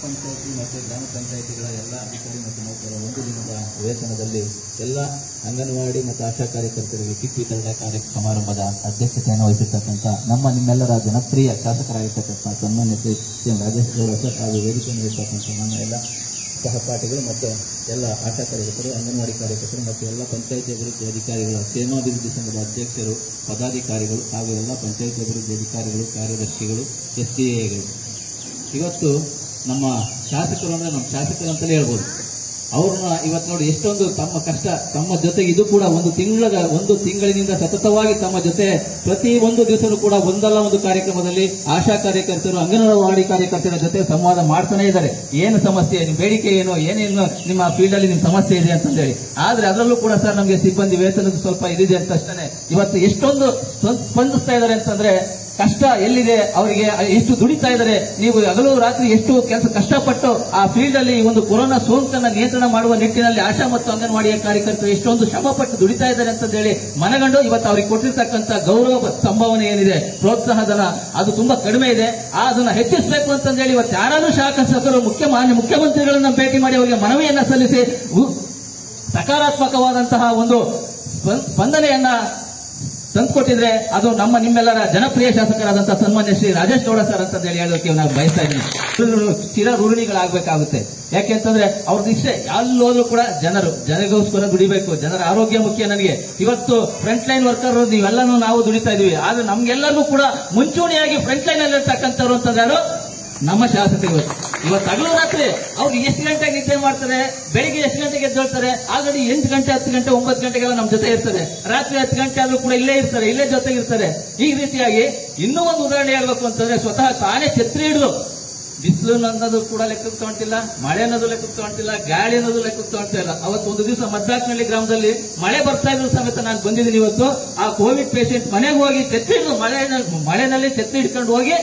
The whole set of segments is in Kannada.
ಪಂಚಾಯತಿ ಮತ್ತು ಗ್ರಾಮ ಪಂಚಾಯತಿಗಳ ಎಲ್ಲ ಅಧಿಕಾರಿ ಮತ್ತು ನೌಕರರ ಒಂದು ದಿನದ ವೇತನದಲ್ಲಿ ಎಲ್ಲ ಅಂಗನವಾಡಿ ಮತ್ತು ಆಶಾ ಕಾರ್ಯಕರ್ತರಿಗೆ ಕಿಟ್ ವಿತರಣೆ ಕಾರ್ಯ ಸಮಾರಂಭದ ಅಧ್ಯಕ್ಷತೆಯನ್ನು ವಹಿಸಿರ್ತಕ್ಕಂಥ ನಮ್ಮ ನಿಮ್ಮೆಲ್ಲರ ಜನಪ್ರಿಯ ಶಾಸಕರಾಗಿರ್ತಕ್ಕಂಥ ಸನ್ಮಾನ್ಯ Shri C M Rajesh Gowda sir ಹಾಗೂ ವೇದಿಕೆಯನ್ನು ಇರ್ತಕ್ಕಂಥ ನಮ್ಮ ಎಲ್ಲ ಸಹಪಾಠಿಗಳು ಮತ್ತು ಎಲ್ಲ ಆಶಾ ಕಾರ್ಯಕರ್ತರು ಅಂಗನವಾಡಿ ಕಾರ್ಯಕರ್ತರು ಮತ್ತು ಎಲ್ಲ ಪಂಚಾಯತಿ ಅಭಿವೃದ್ಧಿ ಅಧಿಕಾರಿಗಳು ಕ್ಷೇಮಾಭಿವೃದ್ಧಿ ಸಂಘದ ಅಧ್ಯಕ್ಷರು ಪದಾಧಿಕಾರಿಗಳು ಹಾಗೂ ಎಲ್ಲ ಪಂಚಾಯತಿ ಅಭಿವೃದ್ಧಿ ಅಧಿಕಾರಿಗಳು ಕಾರ್ಯದರ್ಶಿಗಳು ಎಸ್ ಡಿ ಎಗಳು ಇವತ್ತು ನಮ್ಮ ಶಾಸಕರು ಅಂದ್ರೆ ನಮ್ಮ ಶಾಸಕರು ಅಂತಲೇ ಹೇಳ್ಬೋದು ಅವ್ರನ್ನ ಇವತ್ತು ನೋಡಿ ಎಷ್ಟೊಂದು ತಮ್ಮ ಕಷ್ಟ ತಮ್ಮ ಜೊತೆಗೆ ಇದು ಕೂಡ ಒಂದು ತಿಂಗಳ ಒಂದು ತಿಂಗಳಿನಿಂದ ಸತತವಾಗಿ ತಮ್ಮ ಜೊತೆ ಪ್ರತಿ ಒಂದು ದಿವಸನೂ ಕೂಡ ಒಂದಲ್ಲ ಒಂದು ಕಾರ್ಯಕ್ರಮದಲ್ಲಿ ಆಶಾ ಕಾರ್ಯಕರ್ತರು ಅಂಗನವಾಡಿ ಕಾರ್ಯಕರ್ತರ ಜೊತೆ ಸಂವಾದ ಮಾಡ್ತಾನೆ ಇದ್ದಾರೆ ಏನು ಸಮಸ್ಯೆ ನಿಮ್ಮ ಬೇಡಿಕೆ ಏನು ಏನೇನು ನಿಮ್ಮ ಫೀಲ್ಡ್ ಅಲ್ಲಿ ನಿಮ್ಮ ಸಮಸ್ಯೆ ಇದೆ ಅಂತಂದೇಳಿ ಆದ್ರೆ ಅದರಲ್ಲೂ ಕೂಡ ಸರ್ ನಮಗೆ ಸಿಬ್ಬಂದಿ ವೇತನದ ಸ್ವಲ್ಪ ಇದಿದೆ ಅಂತ ತಕ್ಷಣ ಇವತ್ತು ಎಷ್ಟೊಂದು ಸ್ಪ- ಸ್ಪಂದಿಸ್ತಾ ಇದ್ದಾರೆ ಅಂತಂದ್ರೆ ಕಷ್ಟ ಎಲ್ಲಿದೆ ಅವರಿಗೆ ಎಷ್ಟು ದುಡಿತಾ ಇದ್ದಾರೆ ನೀವು ಹಗಲು ರಾತ್ರಿ ಎಷ್ಟು ಕೆಲಸ ಕಷ್ಟಪಟ್ಟು ಆ ಫೀಲ್ಡ್ ಅಲ್ಲಿ ಈ ಒಂದು ಕೊರೋನಾ ಸೋಂಕನ್ನ ನಿಯಂತ್ರಣ ಮಾಡುವ ನಿಟ್ಟಿನಲ್ಲಿ ಆಶಾ ಮತ್ತು ಅಂಗನವಾಡಿಯ ಕಾರ್ಯಕರ್ತರು ಎಷ್ಟೊಂದು ಶ್ರಮ ಪಟ್ಟು ದುಡಿತಾ ಇದ್ದಾರೆ ಅಂತ ಹೇಳಿ ಮನಗಂಡು ಇವತ್ತು ಅವ್ರಿಗೆ ಕೊಟ್ಟಿರ್ತಕ್ಕಂಥ ಗೌರವ ಸಂಭಾವನೆ ಏನಿದೆ ಪ್ರೋತ್ಸಾಹಧನ ಅದು ತುಂಬಾ ಕಡಿಮೆ ಇದೆ ಆ ಅದನ್ನ ಹೆಚ್ಚಿಸಬೇಕು ಅಂತಂದೇಳಿ ಇವತ್ತು ಯಾರಾದ್ರೂ ಶಾಸಕರು ಮುಖ್ಯ ಮಾನ್ಯ ಮುಖ್ಯಮಂತ್ರಿಗಳನ್ನ ಭೇಟಿ ಮಾಡಿ ಅವರಿಗೆ ಮನವಿಯನ್ನ ಸಲ್ಲಿಸಿ ಉ- ಸಕಾರಾತ್ಮಕವಾದಂತಹ ಒಂದು ಸ್ಪ- ಸ್ಪಂದನೆಯನ್ನ ತಂದುಕೊಟ್ಟಿದ್ರೆ ಅದು ನಮ್ಮ ನಿಮ್ಮೆಲ್ಲರ ಜನಪ್ರಿಯ ಶಾಸಕರಾದಂತಹ ಸನ್ಮಾನ್ಯ ಶ್ರೀ ರಾಜೇಶ್ ಗೌಡ ಸರ್ ಅಂತ ಹೇಳಿ ಹೇಳೋಕೆ ನಾನು ಬಯಸ್ತಾ ಇದ್ದೀನಿ ಇವ್ರು ಚಿರ ಋಣಿಗಳಾಗಬೇಕಾಗುತ್ತೆ ಯಾಕೆಂತಂದ್ರೆ ಅವ್ರದ್ದು ಇಷ್ಟೇ ಅಲ್ಲಿ ಹೋದ್ರು ಕೂಡ ಜನರು ಜನಗೋಸ್ಕರ ದುಡಿಬೇಕು ಜನರ ಆರೋಗ್ಯ ಮುಖ್ಯ ನನಗೆ ಇವತ್ತು ಫ್ರಂಟ್ ಲೈನ್ ವರ್ಕರ್ ನೀವೆಲ್ಲನೂ ನಾವು ದುಡಿತಾ ಇದೀವಿ ಆದ್ರೆ ನಮ್ಗೆಲ್ಲರಿಗೂ ಕೂಡ ಮುಂಚೂಣಿಯಾಗಿ ಫ್ರಂಟ್ ಲೈನ್ ಅಲ್ಲಿ ಇರ್ತಕ್ಕಂಥವ್ರು ಅಂತಂದ್ರೆ ಯಾರು ನಮ್ಮ ಶಾಸಕರು ಇವತ್ತು ಇವತ್ತು ಹಗಲು ರಾತ್ರಿ ಅವ್ರು ಎಷ್ಟು ಗಂಟೆಗೆ ನಿದ್ದೆ ಮಾಡ್ತಾರೆ ಬೆಳಿಗ್ಗೆ ಎಷ್ಟು ಗಂಟೆಗೆ ಎದ್ದೇಳ್ತಾರೆ ಆಲ್ರೆಡಿ ಎಂಟು ಗಂಟೆ ಹತ್ತು ಗಂಟೆ ಒಂಬತ್ತು ಗಂಟೆಗೆಲ್ಲ ನಮ್ಮ ಜೊತೆ ಇರ್ತಾರೆ ರಾತ್ರಿ ಹತ್ತು ಗಂಟೆ ಆದ್ರೂ ಕೂಡ ಇಲ್ಲೇ ಇರ್ತಾರೆ ಇಲ್ಲೇ ಜೊತೆಗೆ ಇರ್ತಾರೆ ಈ ರೀತಿಯಾಗಿ ಇನ್ನೂ ಒಂದು ಉದಾಹರಣೆ ಹೇಳ್ಬೇಕು ಅಂತಂದ್ರೆ ಸ್ವತಃ ತಾನೇ ಛತ್ರಿ ಹಿಡಿದು ಬಿಸಿಲು ಅನ್ನೋದು ಕೂಡ ಲೆಕ್ಕಕ್ಕೆ ತಗೊಂತಿಲ್ಲ ಮಳೆ ಅನ್ನೋದು ಲೆಕ್ಕಕ್ಕೆ ತಗೊಂತಿಲ್ಲ ಗಾಳಿ ಅನ್ನೋದು ಲೆಕ್ಕಕ್ಕೆ ತಗೊಂತಾ ಇಲ್ಲ ಅವತ್ತು ಒಂದು ದಿವಸ ಮದ್ದಾಕ್ನಳ್ಳಿ ಗ್ರಾಮದಲ್ಲಿ ಮಳೆ ಬರ್ತಾ ಇದ್ರು ಸಮೇತ ನಾನು ಬಂದಿದ್ದೀನಿ ಇವತ್ತು ಆ ಕೋವಿಡ್ ಪೇಷಂಟ್ ಮನೆಗೆ ಹೋಗಿ ಛತ್ರಿ ಹಿಡಿದು ಮಳೆ ಮಳೆನಲ್ಲಿ ಛತ್ರಿ ಹಿಡ್ಕೊಂಡು ಹೋಗಿ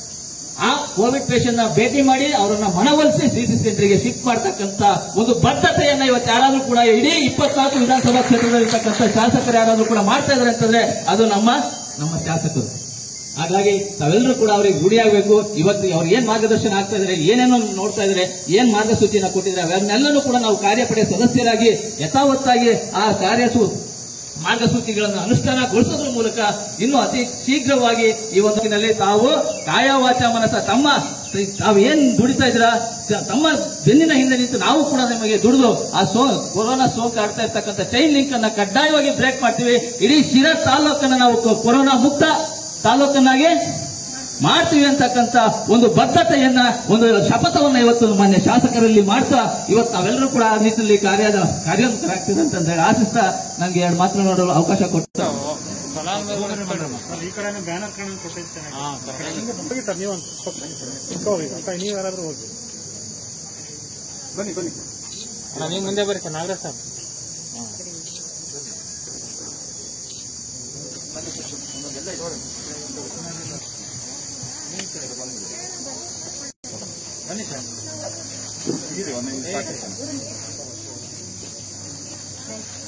ಆ ಕೋವಿಡ್ ಪೇಷಂಟ್ ನ ಭೇಟಿ ಮಾಡಿ ಅವರನ್ನ ಮನವೊಲಿಸಿ ಸಿಸಿ ಸೆಂಟರ್ಗೆ ಶಿಫ್ಟ್ ಮಾಡ್ತಕ್ಕಂತ ಒಂದು ಬದ್ಧತೆಯನ್ನ ಇವತ್ತು ಯಾರಾದ್ರೂ ಕೂಡ ಇಡೀ ಇಪ್ಪತ್ನಾಲ್ಕು ವಿಧಾನಸಭಾ ಕ್ಷೇತ್ರದಲ್ಲಿರ್ತಕ್ಕಂಥ ಶಾಸಕರು ಯಾರಾದ್ರೂ ಕೂಡ ಮಾಡ್ತಾ ಇದಾರೆ ಅಂತಂದ್ರೆ ಅದು ನಮ್ಮ ನಮ್ಮ ಶಾಸಕರು ಹಾಗಾಗಿ ತಾವೆಲ್ಲರೂ ಕೂಡ ಅವರಿಗೆ ಗುಡಿಯಾಗಬೇಕು ಇವತ್ತು ಅವ್ರು ಏನ್ ಮಾರ್ಗದರ್ಶನ ಆಗ್ತಾ ಇದಾರೆ ಏನೇನೋ ನೋಡ್ತಾ ಇದಾರೆ ಏನ್ ಮಾರ್ಗಸೂಚಿಯನ್ನ ಕೊಟ್ಟಿದ್ದಾರೆ ಅವನ್ನೆಲ್ಲನೂ ಕೂಡ ನಾವು ಕಾರ್ಯಪಡೆ ಸದಸ್ಯರಾಗಿ ಯಥಾವತ್ತಾಗಿ ಆ ಕಾರ್ಯಸು ಮಾರ್ಗಸೂಚಿಗಳನ್ನು ಅನುಷ್ಠಾನಗೊಳಿಸೋದ್ರ ಮೂಲಕ ಇನ್ನೂ ಅತಿ ಶೀಘ್ರವಾಗಿ ಈ ಒಂದು ದಿನಲ್ಲಿ ತಾವು ಕಾಯ ವಾಚ ಮನಸ ತಮ್ಮ ತಾವು ಏನ್ ದುಡಿತಾ ಇದ್ದೀರಾ ತ- ತಮ್ಮ ಬೆನ್ನಿನ ಹಿಂದೆ ನಿಂತು ನಾವು ಕೂಡ ನಿಮಗೆ ದುಡಿದು ಆ ಸೋ ಕೊರೋನಾ ಸೋಂಕು ಆಡ್ತಾ ಇರ್ತಕ್ಕಂಥ ಚೈನ್ ಲಿಂಕ್ ಅನ್ನ ಕಡ್ಡಾಯವಾಗಿ ಬ್ರೇಕ್ ಮಾಡ್ತೀವಿ ಇಡೀ ಶಿರಾ ತಾಲೂಕನ್ನ ನಾವು ಕೊ- ಕೊರೋನಾ ಮುಕ್ತ ತಾಲೂಕನ್ನಾಗಿ ಮಾಡ್ತೀವಿ ಅಂತಕ್ಕಂಥ ಒಂದು ಬದ್ಧತೆಯನ್ನ ಒಂದು ಶಪಥವನ್ನ ಇವತ್ತು ಮಾನ್ಯ ಶಾಸಕರಲ್ಲಿ ಮಾಡ್ತಾ ಇವತ್ತು ನಾವೆಲ್ಲರೂ ಕೂಡ ಆ ನಿಟ್ಟಿನಲ್ಲಿ ಕಾರ್ಯ ಕಾರ್ಯೋನ್ಮುಖರಾಗ್ತೀವಿ ಅಂತ ಹೇಳಿ ಆಶಿಸ್ತಾ ನನಗೆ ಎರಡು ಮಾತನಾಡಲು ಅವಕಾಶ ಕೊಡ್ತಾ ಈ ಕಡೆ ಬ್ಯಾನರ್ ಕಾಣಂಗ್ ಕೊಟ್ಟಿರ್ತೇನೆ ಹೋಗಿ ಸರ್ ನೀವು ಒಂದು ಪಕ್ಕ ಹೋಗಿ ಅಕ್ಕ ನೀವು ಯಾರಾದ್ರೂ ಹೋಗಿ ಬನ್ನಿ ಬನ್ನಿ ನೀವು ಮುಂದೆ ಬರ್ರಿ ಸರ್ ನಾಗರಾಜ್ ಸರ್ ಬನ್ನಿ ಸರ್